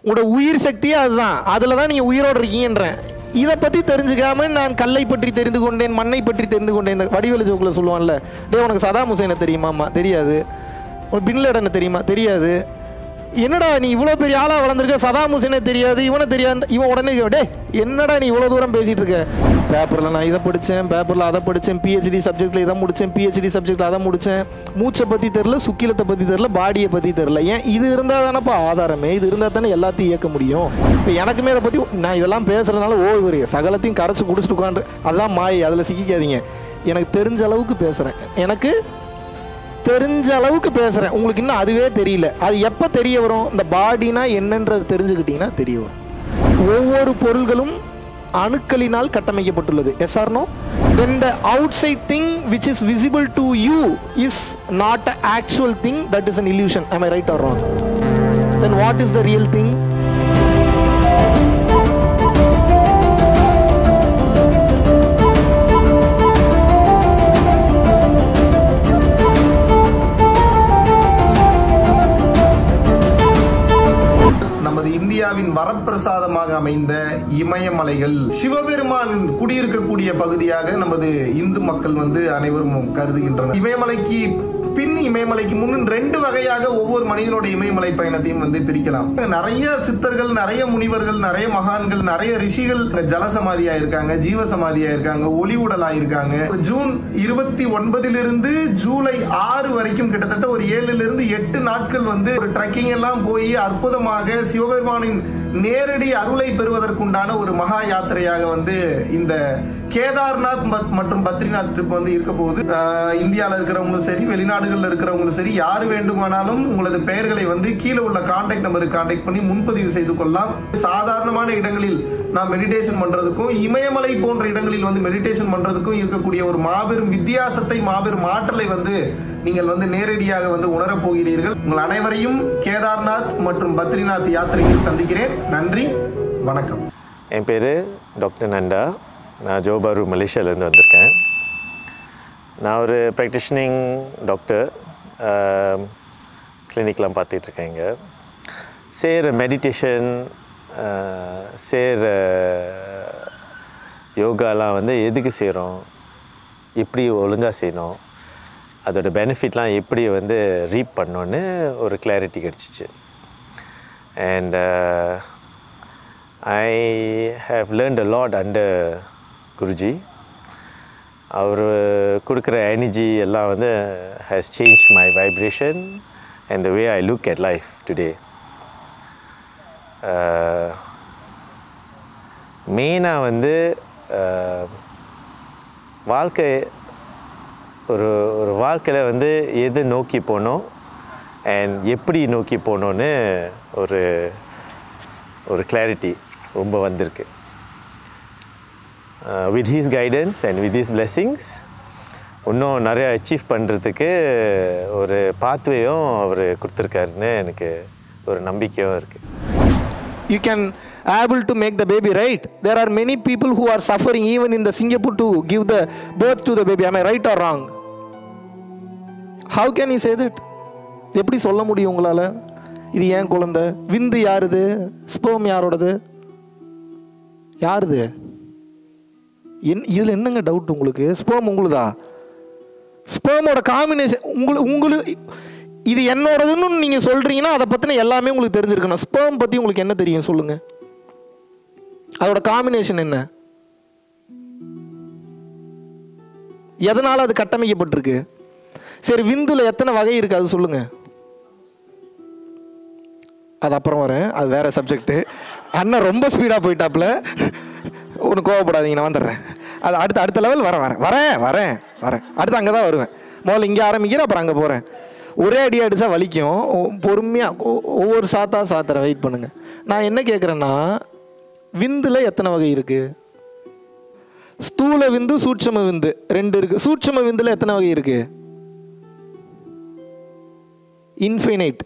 உங்களோட உயிர் சக்தியே அதுதான் அதில் தான் நீங்கள் உயிரோடு இருக்கீங்கன்றேன் இதை பற்றி தெரிஞ்சுக்காம நான் கல்லை பற்றி தெரிந்து கொண்டேன் மண்ணை பற்றி தெரிந்து கொண்டேன் இந்த வடிவேலு ஜோக்கில் சொல்லுவான்ல டேய் உனக்கு சதாம் ஹுசேனை தெரியுமாம்மா தெரியாது உனக்கு பின்லேடனை தெரியுமா தெரியாது என்னடா நீ இவ்வளோ பெரிய ஆளாக வளர்ந்துருக்க சதாம் ஹுசேனே தெரியாது இவனை தெரியாது இவன் உடனே டே என்னடா நீ இவ்வளோ தூரம் பேசிகிட்டு இருக்க பேப்பரில் நான் இதை படித்தேன் பேப்பரில் அதை படித்தேன் பிஹெச்டி சப்ஜெக்டில் இதை முடித்தேன் பிஹெச்டி சப்ஜெக்டில் அதை முடித்தேன் மூச்சை பற்றி தெரில சுக்கிலத்தை பற்றி தெரில பாடியை பற்றி தெரில ஏன் இது இருந்தால் தானேப்பா ஆதாரமே இது இருந்தால் தானே எல்லாத்தையும் இயக்க முடியும் இப்போ எனக்குமே இதை பற்றி நான் இதெல்லாம் பேசுகிறதுனால ஓ இவர் சகலத்தையும் கரைச்சி குடிச்சிட்டு உட்காந்து அதுதான் மாயை அதில் சிக்கிக்காதீங்க எனக்கு தெரிஞ்ச அளவுக்கு பேசுகிறேன் எனக்கு தெரிஞ்ச அளவுக்கு பேசுகிறேன் உங்களுக்கு இன்னும் அதுவே தெரியல அது எப்போ தெரிய வரும் இந்த பாடினா என்னன்றது தெரிஞ்சுக்கிட்டீங்கன்னா தெரிய வரும் ஒவ்வொரு பொருள்களும் அணுக்களினால் கட்டமைக்கப்பட்டுள்ளது yes or no then the outside thing which is visible to you is not an actual thing that is an illusion am i right or wrong then what is the real thing நமது இந்தியாவின் வரப்பிரசாதமாக அமைந்த இமயமலைகள் சிவபெருமான் குடியிருக்கக்கூடிய பகுதியாக நமது இந்து மக்கள் வந்து அனைவரும் கருதுகின்றனர் இமயமலைக்கு பின் இமயமலைக்கு முன் ரெண்டு வகையாக ஒவ்வொரு மனிதனோட இமயமலை பயணத்தையும் வந்து பிரிக்கலாம் நிறைய சித்தர்கள் நிறைய முனிவர்கள் நிறைய மகான்கள் நிறைய ரிஷிகள் ஜலசமாதியா இருக்காங்க ஜீவசமாதியா இருக்காங்க ஒளி உடலா இருக்காங்க ஜூன் இருபத்தி ஒன்பதிலிருந்து ஜூலை ஆறு வரைக்கும் கிட்டத்தட்ட ஒரு ஏழுல இருந்து எட்டு நாட்கள் வந்து ஒரு ட்ரெக்கிங் எல்லாம் போய் அற்புதமாக சிவபெருமானின் நேரடி அருளை பெறுவதற்குண்டான ஒரு மகா யாத்திரையாக வந்து இந்த கேதார்நாத் மத்- மற்றும் பத்ரிநாத் ட்ரிப் வந்து இருக்க போகுது ஆஹ் இந்தியால இருக்கிறவங்களும் சரி வெளிநாடுகள்ல இருக்கிறவங்களும் சரி யார் வேண்டுமானாலும் உங்களது பெயர்களை வந்து கீழே உள்ள கான்டாக்ட் நம்பருக்கு கான்டாக்ட் பண்ணி முன்பதிவு செய்து கொள்ளலாம் சாதாரணமான இடங்களில் நாம் மெடிடேஷன் பண்றதுக்கும் இமயமலை போன்ற இடங்களில் வந்து மெடிடேஷன் பண்றதுக்கும் இருக்கக்கூடிய ஒரு மாபெரும் வித்தியாசத்தை மாபெரும் ஆற்றலை வந்து நீங்கள் வந்து நேரடியாக வந்து உணரப் போகிறீர்கள் உங்கள் அனைவரையும் கேதார்நாத் மற்றும் பத்ரிநாத் யாத்திரையில் சந்திக்கிறேன் நன்றி வணக்கம் என் பேர் டாக்டர் நண்டா நான் ஜோபாரு மலேசியாவிலேருந்து வந்திருக்கேன் நான் ஒரு ப்ராக்டிஷனிங் டாக்டர் கிளினிக்லாம் பார்த்துட்ருக்கேன் இங்கே செய்கிற மெடிடேஷன் செய்கிற யோகாலாம் வந்து எதுக்கு செய்கிறோம் எப்படி ஒழுங்காக செய்யணும் அதோட பெனிஃபிட்லாம் எப்படி வந்து ரீப் பண்ணோன்னு ஒரு கிளாரிட்டி கிடச்சிச்சு and I have learnt a lot under Guruji அவர் கொடுக்குற எனர்ஜி எல்லாம் வந்து has change my vibration and the way I look at life today மெயினாக வந்து அஹ், வாழ்க்கை ஒரு ஒரு வாழ்க்கையில் வந்து எது நோக்கி போகணும் அண்ட் எப்படி நோக்கி போகணுன்னு ஒரு ஒரு கிளாரிட்டி ரொம்ப வந்திருக்கு with his guidance and with his blessings இன்னும் நிறைய அச்சீவ் பண்ணுறதுக்கு ஒரு பாத்வேயும் அவர் கொடுத்துருக்காருன்னு எனக்கு ஒரு நம்பிக்கையும் இருக்குது you can able to make the baby right there are many people who are suffering even in the singapore to give the birth to the baby am i right or wrong how can you say that எப்படி சொல்ல முடியும் உங்களால இது ஏன் குழந்தை விந்து யாருது ஸ்போம் யாரோடது யாருது என் இதில் என்னங்க டவுட் உங்களுக்கு ஸ்போம் உங்களுதா ஸ்பேமோட காம்பினேஷன் உங்களுக்கு உங்களுக்கு இது என்னோடதுன்னு நீங்கள் சொல்கிறீங்கன்னா அதை பற்றின எல்லாமே உங்களுக்கு தெரிஞ்சிருக்கணும் ஸ்பேம் பற்றி உங்களுக்கு என்ன தெரியும் சொல்லுங்கள் அதோட காம்பினேஷன் என்ன எதனால் அது கட்டமைக்கப்பட்டிருக்கு சரி விந்துல எத்தனை வகை இருக்குது அது சொல்லுங்கள் அது அப்புறம் வரேன் அது வேற சப்ஜெக்ட்டு அண்ணன் ரொம்ப ஸ்பீடாக போயிட்டாப்புல ஒன்று கோவப்படாதீங்க நான் வந்துடுறேன் அது அடுத்த அடுத்த லெவல் வரேன் வரேன் வரேன் வரேன் வரேன் அடுத்து அங்கே தான் வருவேன் முதல்ல இங்கே ஆரம்பிக்கிறேன் அப்புறம் அங்கே போகிறேன் ஒரே அடி அடித்தா வலிக்கும் பொறுமையாக ஒவ்வொரு சாத்தா சாத்துறேன் வெயிட் பண்ணுங்கள் நான் என்ன கேட்குறேன்னா விந்துல எத்தனை வகை இருக்குது ஸ்தூல விந்து சூட்சம விந்து ரெண்டு இருக்குது சூட்சம விந்துல எத்தனை வகை இருக்குது இன்ஃபைனைட்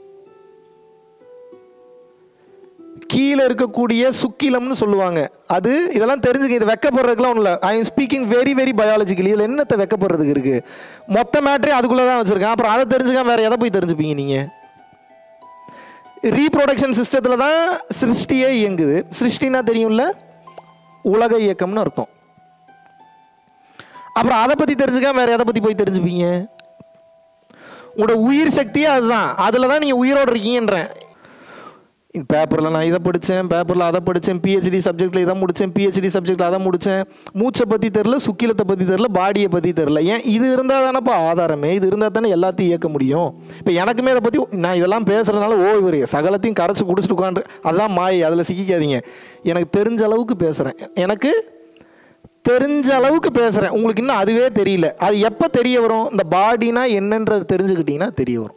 கீழே இருக்கக்கூடிய சுக்கிலம்னு சொல்லுவாங்க அது இதெல்லாம் தெரிஞ்சுக்க இது வெக்கப்படுறதுக்குலாம் ஒன்றும் இல்லை I am speaking very very biologically இதில் என்னத்தை வெக்கப்படுறதுக்கு இருக்குது மொத்த மேட்ரே அதுக்குள்ளே தான் வச்சுருக்கேன் அப்புறம் அதை தெரிஞ்சுக்காம வேறு எதை போய் தெரிஞ்சுப்பீங்க நீங்கள் ரீப்ரொடக்ஷன் சிஸ்டத்தில் தான் சிருஷ்டியே இயங்குது சிருஷ்டினா தெரியும்ல உலக இயக்கம்னு அர்த்தம் அப்புறம் அதை பற்றி தெரிஞ்சுக்காம வேற எதை பற்றி போய் தெரிஞ்சுப்பீங்க உங்களோட உயிர் சக்தியே அதுதான் அதில் தான் நீங்கள் உயிரோடு இருக்கீங்கன்றேன் பேப்பரில் நான் இதை படித்தேன் பேப்பரில் அதை படித்தேன் பிஹெச்டி சப்ஜெக்டில் இதை முடித்தேன் பிஹெச்டி சப்ஜெக்டில் அதை முடித்தேன் மூச்சை பற்றி தெரில சுக்கிலத்தை பற்றி தெரில பாடியை பற்றி தெரில ஏன் இது இருந்தால் தானேப்பா ஆதாரமே இது இருந்தால் தானே எல்லாத்தையும் இயக்க முடியும் இப்போ எனக்குமே அதை பற்றி நான் இதெல்லாம் பேசுகிறதுனால ஓ இவர் சகலத்தையும் கரைச்சி குடிச்சிட்டு உட்காந்து அதுதான் மாயை அதில் சிக்கிக்காதீங்க எனக்கு தெரிஞ்ச அளவுக்கு பேசுகிறேன் எனக்கு தெரிஞ்ச அளவுக்கு பேசுகிறேன் உங்களுக்கு இன்னும் அதுவே தெரியல அது எப்போ தெரிய வரும் இந்த பாடினா என்னன்றது தெரிஞ்சுக்கிட்டிங்கன்னா தெரிய வரும்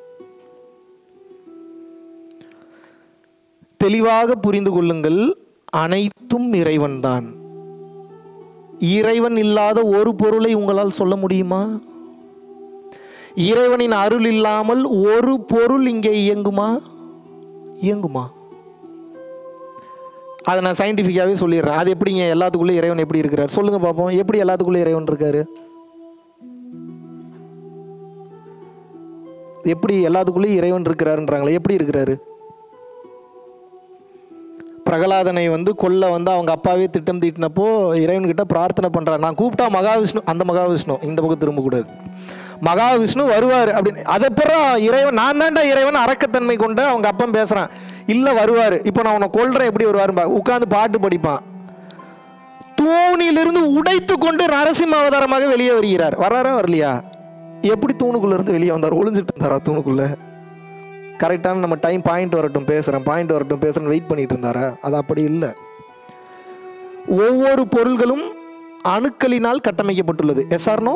தெளிவாக புரிந்து கொள்ளுங்கள் அனைத்தும் இறைவன்தான் இறைவன் இல்லாத ஒரு பொருளை உங்களால் சொல்ல முடியுமா இறைவனின் அருள் இல்லாமல் ஒரு பொருள் இங்கே இயங்குமா இயங்குமா அதை நான் சயின்டிஃபிக்காகவே சொல்லிடுறேன் அது எப்படிங்க எல்லாத்துக்குள்ளே இறைவன் எப்படி இருக்கிறார் சொல்லுங்க பார்ப்போம் எப்படி எல்லாத்துக்குள்ளே இறைவன் இருக்காரு எப்படி எல்லாத்துக்குள்ளேயும் இறைவன் இருக்கிறாருன்றாங்களே எப்படி இருக்கிறாரு பிரகலாதனை வந்து கொல்ல வந்து அவங்க அப்பாவே திட்டம் தீட்டினப்போ இறைவன்கிட்ட பிரார்த்தனை பண்றார் நான் கூப்பிட்டா மகாவிஷ்ணு அந்த மகாவிஷ்ணு இந்த பக்கம் திரும்பக்கூடாது மகாவிஷ்ணு வருவார் அப்படின்னு அதப்புறம் இறைவன் நான் தான்டா இறைவன் அரக்கத்தன்மை கொண்டு அவங்க அப்பன் பேசுறான் இல்ல வருவார் இப்போ நான் உன்னை கொல்றேன் எப்படி வருவாரும்பா உட்காந்து பாட்டு படிப்பான் தூணிலிருந்து உடைத்து கொண்டு நரசிம்ம அவதாரமாக வெளியே வருகிறார் வராரா வரலையா எப்படி தூணுக்குள்ள இருந்து வெளியே வந்தார் ஒளிஞ்சிட்டு இருந்தாரா தூணுக்குள்ள கரெக்டான நம்ம டைம் பாயிண்ட் வரட்டும் பேசுகிறேன் பாயிண்ட் வரட்டும் பேசுகிறேன் வெயிட் பண்ணிட்டு இருந்தாரா அது அப்படி இல்லை ஒவ்வொரு பொருள்களும் அணுக்களினால் கட்டமைக்கப்பட்டுள்ளது எஸ்ஆர்னோ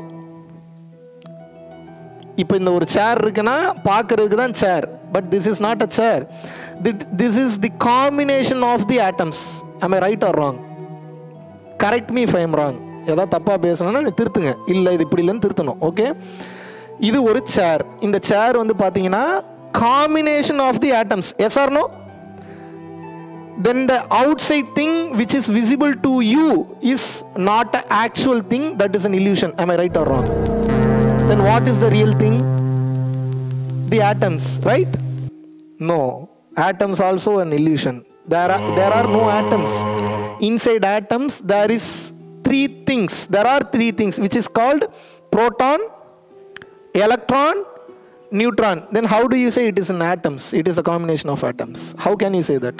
இப்போ இந்த ஒரு சேர் இருக்குன்னா பார்க்கறதுக்கு தான் chair but this is not a chair this is the combination of the atoms I right or wrong correct me if I'm wrong ஏதாவது தப்பாக பேசணும்னா நீ திருத்துங்க இல்லை இது இப்படி இல்லைன்னு திருத்தணும் ஓகே இது ஒரு சேர் இந்த சேர் வந்து பார்த்தீங்கன்னா combination of the atoms yes or no then the outside thing which is visible to you is not an actual thing that is an illusion am i right or wrong then what is the real thing the atoms right no atoms also an illusion there are there are no atoms inside atoms there is three things there are three things which is called proton electron neutron then how do you say it is an atoms it is a combination of atoms how can you say that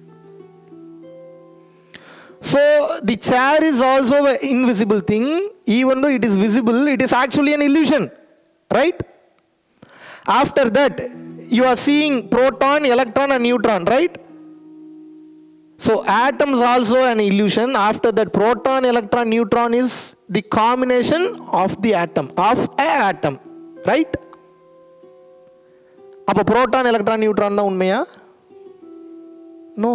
so the chair is also an invisible thing even though it is visible it is actually an illusion right after that you are seeing proton electron and neutron right so atoms also an illusion after that proton electron neutron is the combination of the atom of a atom right அப்போ proton electron neutron தான் உண்மையா no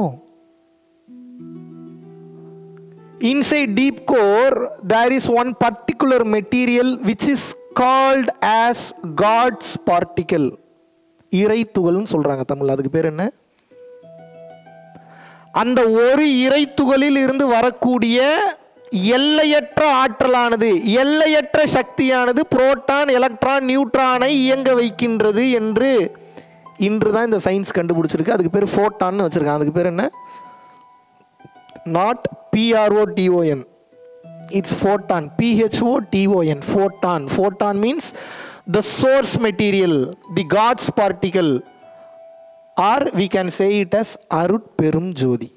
inside deep core there is one particular material which is called as god's particle இறை துகள்னு சொல்றாங்க தமிழ் அதுக்கு பேர் என்ன அந்த ஒரு இறை துகளில் இருந்து வரக்கூடிய எல்லையற்ற ஆற்றலானது எல்லையற்ற சக்தியானது புரோட்டான் எலக்ட்ரான் நியூட்ரானை இயங்க வைக்கின்றது என்று இன்று தான் இந்த சயின்ஸ் கண்டுபிடிச்சிருக்கு அதுக்கு பேர் ஃபோட்டான்னு வச்சிருக்காங்க அதுக்கு பேர் என்ன not P-R-O-T-O-N. It's photon. P-H-O-T-O-N. Photon. Photon means the source material, the God's particle. Or we can say it as Arut Perum Jodi.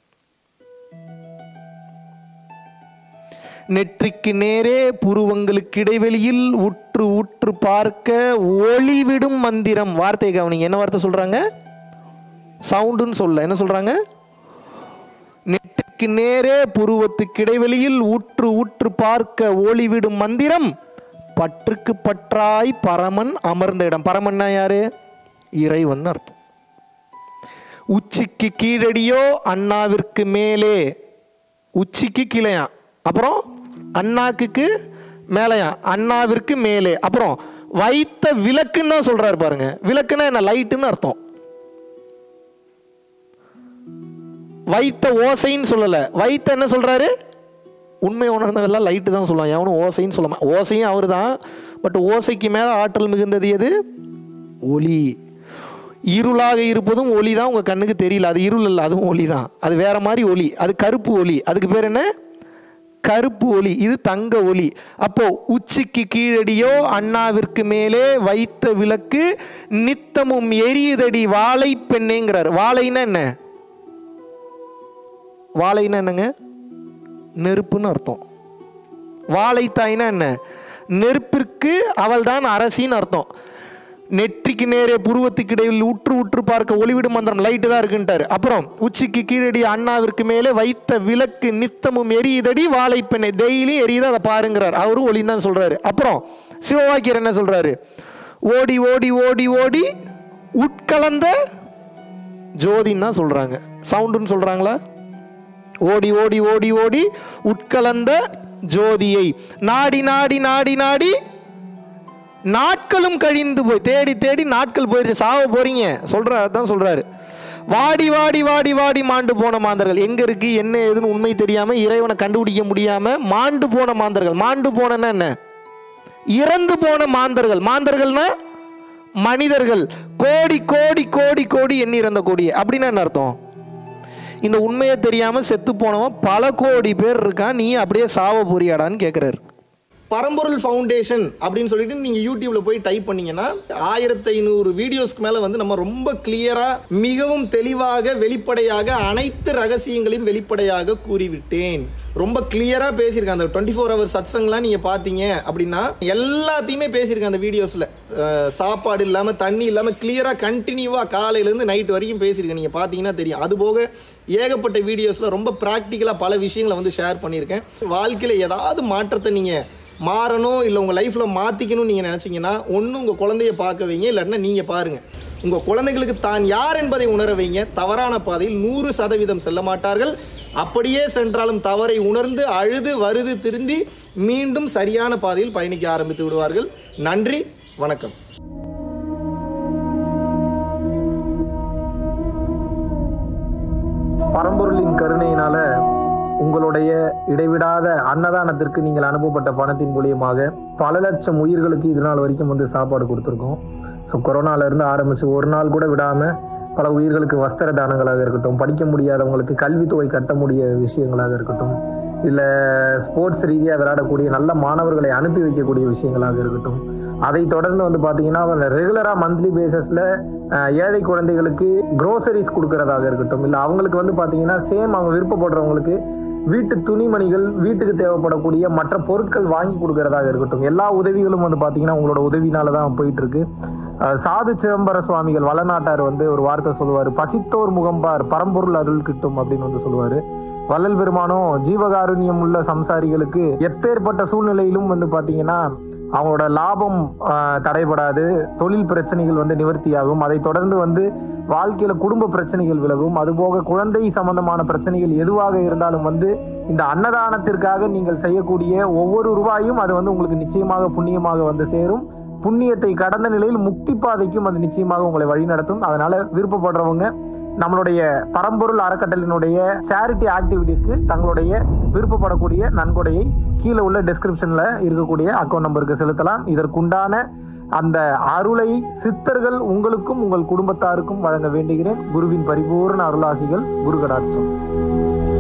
நெற்றிக்கு நேரே புருவங்களுக்கு இடைவெளியில் உற்று உற்று பார்க்க ஒளிவிடும் மந்திரம் வார்த்தை கவனிங்க என்ன வார்த்தை சொல்றாங்க சவுண்டுன்னு சொல்ல என்ன சொல்றாங்க நெற்றிக்கு நேரே புருவத்துக்கு இடைவெளியில் உற்று உற்று பார்க்க ஒளிவிடும் மந்திரம் பற்றுக்கு பற்றாய் பரமன் அமர்ந்த இடம் பரமன்னா யாரு இறைவன் அர்த்தம் உச்சிக்கு கீழடியோ அண்ணாவிற்கு மேலே உச்சிக்கு கீழையா அப்புறம் அண்ணாக்குக்கு மேலையா அண்ணாவிற்கு மேலே அப்புறம் வைத்த விளக்குன்னு தான் சொல்றாரு பாருங்க விளக்குன்னா என்ன லைட்டுன்னு அர்த்தம் வைத்த ஓசைன்னு சொல்லல வைத்த என்ன சொல்றாரு உண்மை உணர்ந்தவெல்லாம் லைட்டு தான் சொல்லுவான் எவனும் ஓசைன்னு சொல்ல மா- ஓசையும் அவர் தான் பட் ஓசைக்கு மேலே ஆற்றல் மிகுந்தது எது ஒளி இருளாக இருப்பதும் ஒளி தான் உங்கள் கண்ணுக்கு தெரியல அது இருள் இல்லை அதுவும் ஒளி தான் அது வேற மாதிரி ஒளி அது கருப்பு ஒளி அதுக்கு பேர் என்ன கருப்பு ஒளி இது தங்க ஒளி அப்போ உச்சிக்கு கீழடியோ அண்ணாவிற்கு மேலே வைத்த விளக்கு நித்தமும் எரியுதடி வாழை பெண்ணேங்கிறார் வாழைன்னா என்ன வாழைன்னா என்னங்க நெருப்புன்னு அர்த்தம் வாழைத்தாய்னா என்ன நெருப்பிற்கு அவள்தான் அரசின்னு அர்த்தம் நெற்றிக்கு நேரே புருவத்துக்கு இடையில் உற்று உற்று பார்க்க ஒளிவிடு மந்திரம் லைட்டு தான் இருக்குன்ட்டாரு அப்புறம் உச்சிக்கு கீழடி அண்ணாவிற்கு மேலே வைத்த விளக்கு நித்தமும் எரியுதடி வாழைப்பெண்ணை டெய்லி எரியுது அதை பாருங்கிறார் அவரும் ஒளி தான் சொல்றாரு அப்புறம் சிவவாக்கியர் என்ன சொல்றாரு ஓடி ஓடி ஓடி ஓடி உட்கலந்த ஜோதின்னு தான் சொல்றாங்க சவுண்டுன்னு சொல்றாங்களா ஓடி ஓடி ஓடி ஓடி உட்கலந்த ஜோதியை நாடி நாடி நாடி நாடி நாட்களும் கழிந்து போய் தேடி தேடி நாட்கள் போயிருச்சு சாவ போறீங்க சொல்றாரு அதான் சொல்றாரு வாடி வாடி வாடி வாடி மாண்டு போன மாந்தர்கள் எங்க இருக்கு என்ன ஏதுன்னு உண்மை தெரியாம இறைவனை கண்டுபிடிக்க முடியாம மாண்டு போன மாந்தர்கள் மாண்டு போனன்னா என்ன இறந்து போன மாந்தர்கள் மாந்தர்கள்னா மனிதர்கள் கோடி கோடி கோடி கோடி எண்ணி இறந்த கோடி அப்படின்னா என்ன அர்த்தம் இந்த உண்மையை தெரியாம செத்து போனவன் பல கோடி பேர் இருக்கான் நீ அப்படியே சாவ போறியாடான்னு கேட்குறாரு பரம்பொருள் ஃபவுண்டேஷன் அப்படின்னு சொல்லிட்டு நீங்க யூடியூப்ல போய் டைப் பண்ணீங்கன்னா ஆயிரத்தி ஐநூறு வீடியோஸ்க்கு மேல வந்து நம்ம ரொம்ப கிளியரா மிகவும் தெளிவாக வெளிப்படையாக அனைத்து ரகசியங்களையும் வெளிப்படையாக கூறிவிட்டேன் ரொம்ப கிளியரா பேசியிருக்கேன் அந்த டுவெண்ட்டி ஃபோர் ஹவர் சத்சங்லாம் நீங்க பாத்தீங்க அப்படின்னா எல்லாத்தையுமே பேசியிருக்கேன் அந்த வீடியோஸ்ல அஹ், சாப்பாடு இல்லாம தண்ணி இல்லாம கிளியரா கண்டினியூவா காலையில இருந்து நைட் வரைக்கும் பேசியிருக்கேன் நீங்க பாத்தீங்கன்னா தெரியும் அது போக ஏகப்பட்ட வீடியோஸ்ல ரொம்ப ப்ராக்டிக்கலா பல விஷயங்களை வந்து ஷேர் பண்ணியிருக்கேன் வாழ்க்கையில ஏதாவது மாற்றத்தை நீங்க மாறணும் இல்லை உங்கள் லைஃப்பில் மாற்றிக்கணும்னு நீங்கள் நினச்சிங்கன்னா ஒன்று உங்கள் குழந்தைய பார்க்க வைங்க இல்லைன்னா நீங்கள் பாருங்கள் உங்கள் குழந்தைகளுக்கு தான் யார் என்பதை உணர வைங்க தவறான பாதையில் நூறு சதவீதம் செல்ல மாட்டார்கள் அப்படியே சென்றாலும் தவறை உணர்ந்து அழுது வருது திருந்தி மீண்டும் சரியான பாதையில் பயணிக்க ஆரம்பித்து விடுவார்கள் நன்றி வணக்கம் பரம்பொருளின் கருணையினால உங்களுடைய இடைவிடாத அன்னதானத்திற்கு நீங்கள் அனுப்பப்பட்ட பணத்தின் மூலியமாக பல லட்சம் உயிர்களுக்கு இது நாள் வரைக்கும் வந்து சாப்பாடு கொடுத்துருக்கோம் ஸோ கொரோனால இருந்து ஆரம்பிச்சு ஒரு நாள் கூட விடாம பல உயிர்களுக்கு வஸ்திர தானங்களாக இருக்கட்டும் படிக்க முடியாதவங்களுக்கு கல்வித்தொகை கட்ட முடிய விஷயங்களாக இருக்கட்டும் இல்லை ஸ்போர்ட்ஸ் ரீதியாக விளையாடக்கூடிய நல்ல மாணவர்களை அனுப்பி வைக்கக்கூடிய விஷயங்களாக இருக்கட்டும் அதை தொடர்ந்து வந்து பார்த்தீங்கன்னா ரெகுலராக மந்த்லி பேசிஸில் ஏழை குழந்தைகளுக்கு க்ரோசரிஸ் கொடுக்கறதாக இருக்கட்டும் இல்லை அவங்களுக்கு வந்து பார்த்தீங்கன்னா சேம் அவங்க விருப்பப்படுறவங்களுக்கு வீட்டு துணிமணிகள் வீட்டுக்கு தேவைப்படக்கூடிய மற்ற பொருட்கள் வாங்கி கொடுக்கறதாக இருக்கட்டும் எல்லா உதவிகளும் வந்து பார்த்தீங்கன்னா உங்களோட உதவினால தான் போயிட்டு இருக்கு அஹ் சாது சிதம்பர சுவாமிகள் வளநாட்டார் வந்து ஒரு வார்த்தை சொல்லுவார் பசித்தோர் முகம்பார் பரம்பொருள் அருள் கிட்டும் அப்படின்னு வந்து சொல்லுவாரு வள்ளல் பெருமானும் ஜீவகாருண்யம் உள்ள சம்சாரிகளுக்கு எப்பேற்பட்ட சூழ்நிலையிலும் வந்து பாத்தீங்கன்னா அவங்களோட லாபம் ஆஹ், தடைபடாது தொழில் பிரச்சனைகள் வந்து நிவர்த்தியாகும் அதை தொடர்ந்து வந்து வாழ்க்கையில குடும்ப பிரச்சனைகள் விலகும் அதுபோக குழந்தை சம்பந்தமான பிரச்சனைகள் எதுவாக இருந்தாலும் வந்து இந்த அன்னதானத்திற்காக நீங்கள் செய்யக்கூடிய ஒவ்வொரு ரூபாயும் அது வந்து உங்களுக்கு நிச்சயமாக புண்ணியமாக வந்து சேரும் புண்ணியத்தை கடந்த நிலையில் முக்தி பாதைக்கும் அது நிச்சயமாக உங்களை வழிநடத்தும் அதனால விருப்பப்படுறவங்க நம்மளுடைய பரம்பொருள் அறக்கட்டளினுடைய சேரிட்டி ஆக்டிவிட்டீஸ்க்கு தங்களுடைய விருப்பப்படக்கூடிய நன்கொடையை கீழே உள்ள டெஸ்கிரிப்ஷன்ல இருக்கக்கூடிய அக்கௌண்ட் நம்பருக்கு செலுத்தலாம் இதற்குண்டான அந்த அருளை சித்தர்கள் உங்களுக்கும் உங்கள் குடும்பத்தாருக்கும் வழங்க வேண்டுகிறேன் குருவின் பரிபூர்ண அருளாசிகள் குரு கடாட்சம்